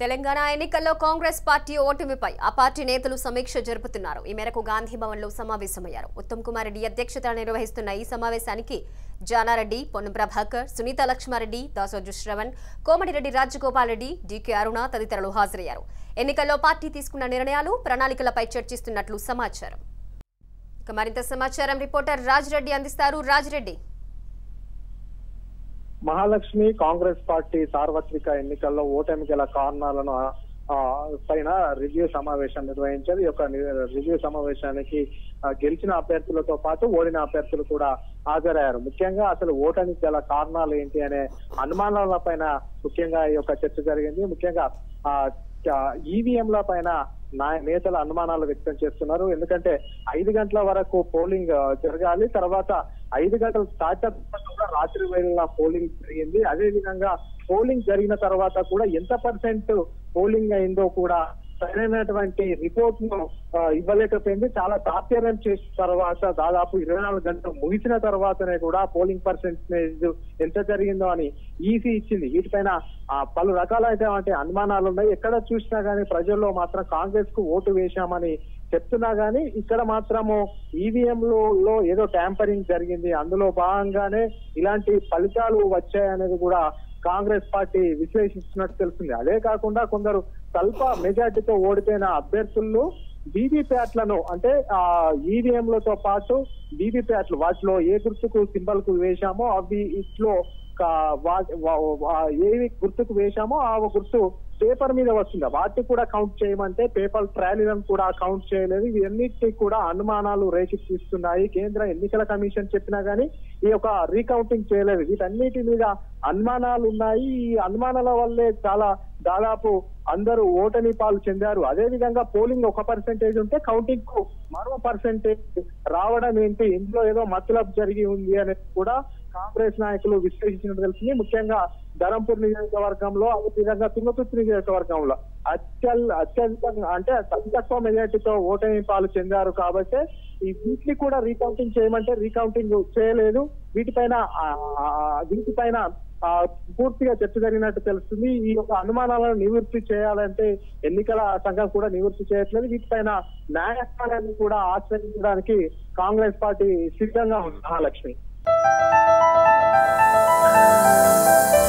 తెలంగాణ ఎన్నికల్లో కాంగ్రెస్ పార్టీ ఓటమిపై ఆ పార్టీ నేతలు సమీక్ష జరుపుతున్నారు ఈ మేరకు గాంధీ భవన్లో సమావేశమయ్యారు ఉత్తమ్ కుమార్ రెడ్డి అధ్యక్షతన నిర్వహిస్తున్న ఈ సమావేశానికి జానారెడ్డి పొన్ను ప్రభాకర్ సునీత లక్ష్మారెడ్డి దాసోజు శ్రవణ్ కోమటిరెడ్డి రాజగోపాల్ రెడ్డి డీకే అరుణ తదితరులు హాజరయ్యారు ఎన్నికల్లో పార్టీ తీసుకున్న నిర్ణయాలు ప్రణాళికలపై చర్చిస్తున్నట్లు సమాచారం ఇక మరింత సమాచారం రిపోర్టర్ రాజ్ రెడ్డి అందిస్తారు రాజ్ రెడ్డి మహాలక్ష్మి కాంగ్రెస్ పార్టీ సార్వత్రిక ఎన్నికల్లో ఓటమి గల కారణాలను ఆ, పైన రివ్యూ సమావేశం నిర్వహించారు ఈ యొక్క ని- రివ్యూ సమావేశానికి ఆ, గెలిచిన అభ్యర్థులతో పాటు ఓడిన అభ్యర్థులు కూడా హాజరయ్యారు ముఖ్యంగా అసలు ఓటమికి గల కారణాలు ఏంటి అనే అనుమానాల పైన ముఖ్యంగా ఈ యొక్క చర్చ జరిగింది ముఖ్యంగా ఈవీఎంల పైన నా నేతల అనుమానాలు వ్యక్తం చేస్తున్నారు ఎందుకంటే ఐదు గంటల వరకు పోలింగ్ ఆ, జరగాలి తర్వాత ఐదు గంటలు స్టార్ట్ కూడా రాత్రి వేళ పోలింగ్ జరిగింది అదే విధంగా పోలింగ్ జరిగిన తర్వాత కూడా ఎంత పర్సెంట్ పోలింగ్ అయిందో కూడా సరైనటువంటి రిపోర్ట్ ను ఆ, ఇవ్వలేకపోయింది చాలా తాత్పర్యం చేసిన తర్వాత దాదాపు ఇరవై నాలుగు గంటలు ముగిసిన తర్వాతనే కూడా పోలింగ్ పర్సెంటేజ్ ఎంత జరిగిందో అని ఈసీ ఇచ్చింది వీటిపైన ఆ, పలు రకాలైనటువంటి అనుమానాలు ఉన్నాయి ఎక్కడ చూసినా గానీ ప్రజల్లో మాత్రం కాంగ్రెస్ కు ఓటు వేశామని చెప్తున్నా గానీ ఇక్కడ మాత్రము ఈవీఎం లో ఏదో ట్యాంపరింగ్ జరిగింది అందులో భాగంగానే ఇలాంటి ఫలితాలు వచ్చాయనేది కూడా కాంగ్రెస్ పార్టీ విశ్లేషిస్తున్నట్టు తెలుస్తుంది అదే కాకుండా కొందరు స్వల్ప మెజార్టీతో ఓడిపోయిన అభ్యర్థులను వీవీప్యాట్లను అంటే ఆ ఈవీఎంలతో పాటు వీవీప్యాట్లు వాటిలో ఏ గుర్తుకు సింబల్ కు వేశామో అవి ఇట్లో కా- వా- వా- వా- ఏవి గుర్తుకు వేశామో ఆ గుర్తు పేపర్ మీద వస్తుంది వాటిని కూడా కౌంట్ చేయమంటే పేపర్ ట్రాలీలను కూడా కౌంట్ చేయలేదు ఇవన్నిటినీ కూడా అనుమానాలు రేకెత్తిస్తున్నాయి కేంద్ర ఎన్నికల కమిషన్ చెప్పినా గానీ ఈ యొక్క రీకౌంటింగ్ చేయలేదు వీటన్నిటి మీద అనుమానాలు ఉన్నాయి ఈ అనుమానాల వల్లే చాలా దాదాపు అందరూ ఓటమి పాలు చెందారు అదే విధంగా పోలింగ్ ఒక పర్సెంటేజ్ ఉంటే కౌంటింగ్ కు మరో పర్సెంటేజ్ రావడం ఏంటి ఇందులో ఏదో మతలబ్ జరిగి ఉంది అనేది కూడా కాంగ్రెస్ నాయకులు విశ్లేషించినట్టు తెలిసింది ముఖ్యంగా ధరంపూర్ నియోజకవర్గంలో అదే విధంగా తుంగతుర్తి నియోజకవర్గంలో అత్యల్ అత్యధికంగా అంటే అతి తక్కువ మెజార్టీతో ఓటమి పాలు చెందారు కాబట్టి ఈ వీటిని కూడా రీకౌంటింగ్ చేయమంటే రీకౌంటింగ్ చేయలేదు వీటిపైన ఆ, ఆ, వీటిపైన ఆ, పూర్తిగా చర్చ జరిగినట్టు తెలుస్తుంది ఈ యొక్క అనుమానాలను నివృత్తి చేయాలంటే ఎన్నికల సంఘం కూడా నివృత్తి చేయట్లేదు వీటిపైన న్యాయస్థానాన్ని కూడా ఆశ్రయించడానికి కాంగ్రెస్ పార్టీ సిద్ధంగా ఉంది మహాలక్ష్మి